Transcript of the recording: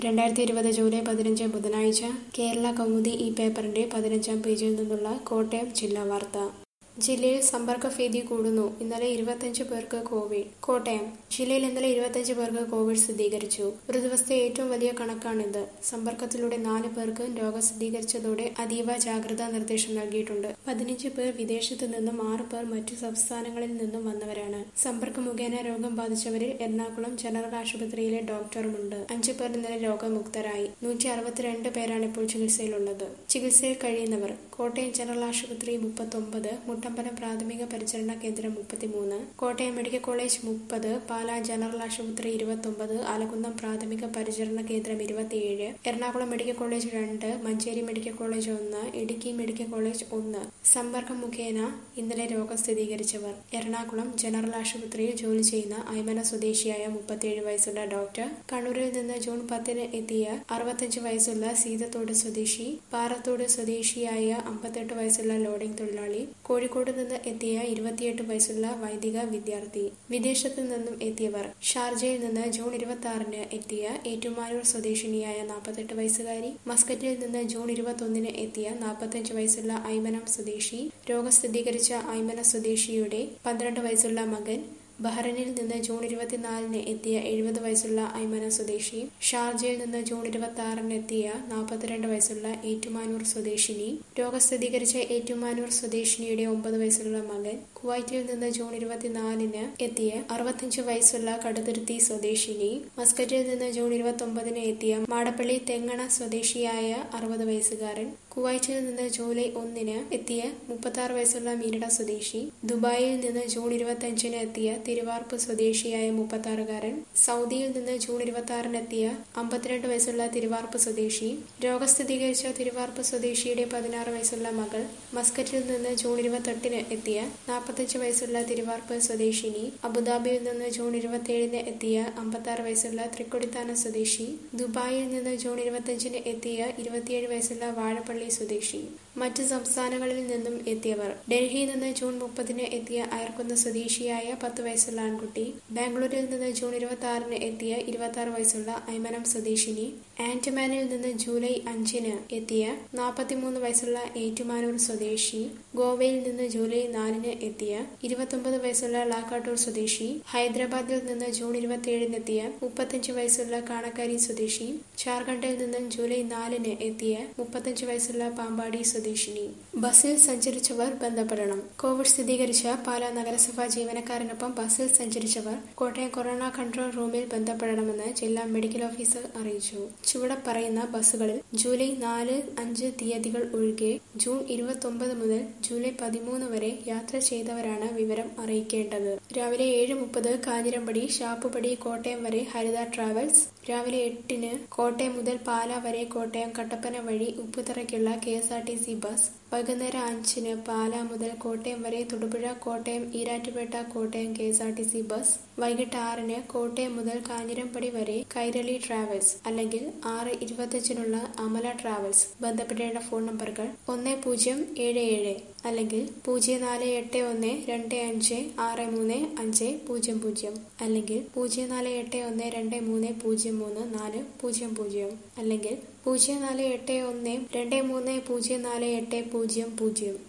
രണ്ടായിരത്തി ഇരുപത് ജൂലൈ പതിനഞ്ച് ബുധനാഴ്ച കേരള കൗമുദി ഈ പേപ്പറിന്റെ പതിനഞ്ചാം പേജിൽ നിന്നുള്ള കോട്ടയം ജില്ലാ വാർത്ത ജില്ലയിൽ സമ്പർക്ക ഭീതി കൂടുന്നു ഇന്നലെ ഇരുപത്തിയഞ്ച് പേർക്ക് കോവിഡ് കോട്ടയം ജില്ലയിൽ ഇന്നലെ ഇരുപത്തിയഞ്ച് പേർക്ക് കോവിഡ് സ്ഥിരീകരിച്ചു ഒരു ദിവസത്തെ ഏറ്റവും വലിയ കണക്കാണിത് സമ്പർക്കത്തിലൂടെ നാല് പേർക്ക് രോഗം സ്ഥിരീകരിച്ചതോടെ അതീവ ജാഗ്രതാ നിർദ്ദേശം നൽകിയിട്ടുണ്ട് പതിനഞ്ച് പേർ വിദേശത്തു നിന്നും ആറ് പേർ മറ്റു സംസ്ഥാനങ്ങളിൽ നിന്നും വന്നവരാണ് സമ്പർക്കം മുഖേന രോഗം ബാധിച്ചവരിൽ എറണാകുളം ജനറൽ ആശുപത്രിയിലെ ഡോക്ടറുമുണ്ട് അഞ്ചു പേർ ഇന്നലെ രോഗമുക്തരായി നൂറ്റി അറുപത്തിരണ്ട് പേരാണ് ഇപ്പോൾ ചികിത്സയിലുള്ളത് ചികിത്സയിൽ കഴിയുന്നവർ കോട്ടയം ജനറൽ ആശുപത്രി മുപ്പത്തൊമ്പത് മുട്ടമ്പലം പ്രാഥമിക പരിചരണ കേന്ദ്രം മുപ്പത്തിമൂന്ന് കോട്ടയം മെഡിക്കൽ കോളേജ് മുപ്പത് പാലാ ജനറൽ ആശുപത്രി ഇരുപത്തൊമ്പത് ആലക്കുന്നം പ്രാഥമിക പരിചരണ കേന്ദ്രം ഇരുപത്തിയേഴ് എറണാകുളം മെഡിക്കൽ കോളേജ് രണ്ട് മഞ്ചേരി മെഡിക്കൽ കോളേജ് ഒന്ന് ഇടുക്കി മെഡിക്കൽ കോളേജ് ഒന്ന് സമ്പർക്കം മുഖേന ഇന്നലെ രോഗം സ്ഥിരീകരിച്ചവർ എറണാകുളം ജനറൽ ആശുപത്രിയിൽ ജോലി ചെയ്യുന്ന ഐമന സ്വദേശിയായ മുപ്പത്തിയേഴ് വയസ്സുള്ള ഡോക്ടർ കണ്ണൂരിൽ നിന്ന് ജൂൺ പത്തിന് എത്തിയ അറുപത്തഞ്ച് വയസ്സുള്ള സീതത്തോട് സ്വദേശി പാറത്തോട് സ്വദേശിയായ അമ്പത്തെട്ട് വയസ്സുള്ള ലോഡിംഗ് തൊഴിലാളി കോഴിക്കോട് നിന്ന് എത്തിയ ഇരുപത്തിയെട്ട് വയസ്സുള്ള വൈദിക വിദ്യാർത്ഥി വിദേശത്ത് നിന്നും എത്തിയവർ ഷാർജയിൽ നിന്ന് ജൂൺ ഇരുപത്തി ആറിന് എത്തിയ ഏറ്റുമാനൂർ സ്വദേശിനിയായ നാൽപ്പത്തെട്ട് വയസ്സുകാരി മസ്കറ്റിൽ നിന്ന് ജൂൺ ഇരുപത്തൊന്നിന് എത്തിയ നാൽപ്പത്തഞ്ച് വയസ്സുള്ള ഐമനം സ്വദേശി രോഗം സ്ഥിരീകരിച്ച ഐമന സ്വദേശിയുടെ പന്ത്രണ്ട് വയസ്സുള്ള മകൻ ബഹ്റൈനിൽ നിന്ന് ജൂൺ ഇരുപത്തിനാലിന് എത്തിയ എഴുപത് വയസ്സുള്ള ഐമന സ്വദേശി ഷാർജയിൽ നിന്ന് ജൂൺ ഇരുപത്തി ആറിന് എത്തിയ നാൽപ്പത്തിരണ്ട് വയസ്സുള്ള ഏറ്റുമാനൂർ സ്വദേശിനി രോഗം സ്ഥിരീകരിച്ച ഏറ്റുമാനൂർ സ്വദേശിനിയുടെ ഒമ്പത് വയസ്സുള്ള മകൻ കുവൈറ്റിൽ നിന്ന് ജൂൺ ഇരുപത്തിനാലിന് എത്തിയ അറുപത്തിയഞ്ച് വയസ്സുള്ള കടുതുരുത്തി സ്വദേശിനി മസ്കറ്റിൽ നിന്ന് ജൂൺ ഇരുപത്തി ഒമ്പതിന് എത്തിയ മാടപ്പള്ളി തെങ്ങണ സ്വദേശിയായ അറുപത് വയസ്സുകാരൻ കുവൈറ്റിൽ നിന്ന് ജൂലൈ ഒന്നിന് എത്തിയ മുപ്പത്തി ആറ് വയസ്സുള്ള മീരട സ്വദേശി ദുബായിൽ നിന്ന് ജൂൺ ഇരുപത്തി അഞ്ചിന് എത്തിയ തിരുവാർപ്പ് സ്വദേശിയായ മുപ്പത്തി ആറുകാരൻ സൗദിയിൽ നിന്ന് ജൂൺ ഇരുപത്തി ആറിന് എത്തിയ അമ്പത്തിരണ്ട് വയസ്സുള്ള തിരുവാർപ്പ് സ്വദേശി രോഗം സ്ഥിരീകരിച്ച തിരുവാർപ്പ് സ്വദേശിയുടെ പതിനാറ് വയസ്സുള്ള മകൾ മസ്കറ്റിൽ നിന്ന് ജൂൺ ഇരുപത്തെട്ടിന് എത്തിയ നാൽപ്പത്തഞ്ച് വയസ്സുള്ള തിരുവാർപ്പ് സ്വദേശിനി അബുദാബിയിൽ നിന്ന് ജൂൺ ഇരുപത്തിയേഴിന് എത്തിയ അമ്പത്തി വയസ്സുള്ള തൃക്കൊടിത്താന സ്വദേശി ദുബായിൽ നിന്ന് ജൂൺ ഇരുപത്തിയഞ്ചിന് എത്തിയ ഇരുപത്തിയേഴ് വയസ്സുള്ള വാഴപ്പള്ളി സ്വദേശി മറ്റ് സംസ്ഥാനങ്ങളിൽ നിന്നും എത്തിയവർ ഡൽഹിയിൽ നിന്ന് ജൂൺ മുപ്പതിന് എത്തിയ അയർക്കുന്ന സ്വദേശിയായ പത്ത് വയസ്സുള്ള ആൺകുട്ടി ബാംഗ്ലൂരിൽ നിന്ന് ജൂൺ ഇരുപത്തി ആറിന് എത്തിയ ഇരുപത്തി ആറ് വയസ്സുള്ള ഐമനം സ്വദേശിനി ആൻഡമാനിൽ നിന്ന് ജൂലൈ അഞ്ചിന് എത്തിയ നാൽപ്പത്തിമൂന്ന് വയസ്സുള്ള ഏറ്റുമാനൂർ സ്വദേശി ഗോവയിൽ നിന്ന് ജൂലൈ നാലിന് എത്തിയ ഇരുപത്തൊമ്പത് വയസ്സുള്ള ലാക്കാട്ടൂർ സ്വദേശി ഹൈദരാബാദിൽ നിന്ന് ജൂൺ ഇരുപത്തിയേഴിന് എത്തിയ മുപ്പത്തഞ്ച് വയസ്സുള്ള കാണക്കാരി സ്വദേശി ജാർഖണ്ഡിൽ നിന്ന് ജൂലൈ നാലിന് എത്തിയ മുപ്പത്തഞ്ച് വയസ്സുള്ള പാമ്പാടി സ്വദേശിനി ബസ്സിൽ സഞ്ചരിച്ചവർ ബന്ധപ്പെടണം കോവിഡ് സ്ഥിരീകരിച്ച പാലാ നഗരസഭാ ജീവനക്കാരനൊപ്പം ബസ്സിൽ സഞ്ചരിച്ചവർ കോട്ടയം കൊറോണ കൺട്രോൾ റൂമിൽ ബന്ധപ്പെടണമെന്ന് ജില്ലാ മെഡിക്കൽ ഓഫീസർ അറിയിച്ചു ചുവടെ പറയുന്ന ബസ്സുകളിൽ ജൂലൈ നാല് അഞ്ച് തീയതികൾ ഒഴികെ ജൂൺ ഇരുപത്തൊമ്പത് മുതൽ ജൂലൈ പതിമൂന്ന് വരെ യാത്ര ചെയ്തവരാണ് വിവരം അറിയിക്കേണ്ടത് രാവിലെ ഏഴ് മുപ്പത് കാഞ്ഞിരമ്പടി ഷാപ്പുപടി കോട്ടയം വരെ ഹരിത ട്രാവൽസ് രാവിലെ എട്ടിന് കോട്ടയം മുതൽ പാല വരെ കോട്ടയം കട്ടപ്പന വഴി ഉപ്പുതറയ്ക്കുള്ള K S R T C bus വൈകുന്നേരം അഞ്ചിന് പാല മുതൽ കോട്ടയം വരെ Thodupuzha Kottayam Erattupetta Kottayam K S R T C bus വൈകിട്ട് ആറിന് കോട്ടയം മുതൽ കാഞ്ഞിരപ്പടി വരെ കൈരളി ട്രാവൽസ് അല്ലെങ്കിൽ ആറ് ഇരുപത്തിയഞ്ചിനുള്ള അമല ട്രാവൽസ് ബന്ധപ്പെടേണ്ട ഫോൺ നമ്പറുകൾ ഒന്ന് പൂജ്യം ഏഴ് ഏഴ് അല്ലെങ്കിൽ പൂജ്യം നാല് എട്ട് ഒന്ന് രണ്ട് അഞ്ച് ആറ് മൂന്ന് അഞ്ച് പൂജ്യം പൂജ്യം അല്ലെങ്കിൽ പൂജ്യം നാല് എട്ട് ഒന്ന് രണ്ട് മൂന്ന് പൂജ്യം മൂന്ന് നാല് പൂജ്യം പൂജ്യം അല്ലെങ്കിൽ പൂജ്യം നാല് എട്ട് ഒന്ന് രണ്ട് മൂന്ന് പൂജ്യം നാല് എട്ട് പൂജ്യം പൂജ്യം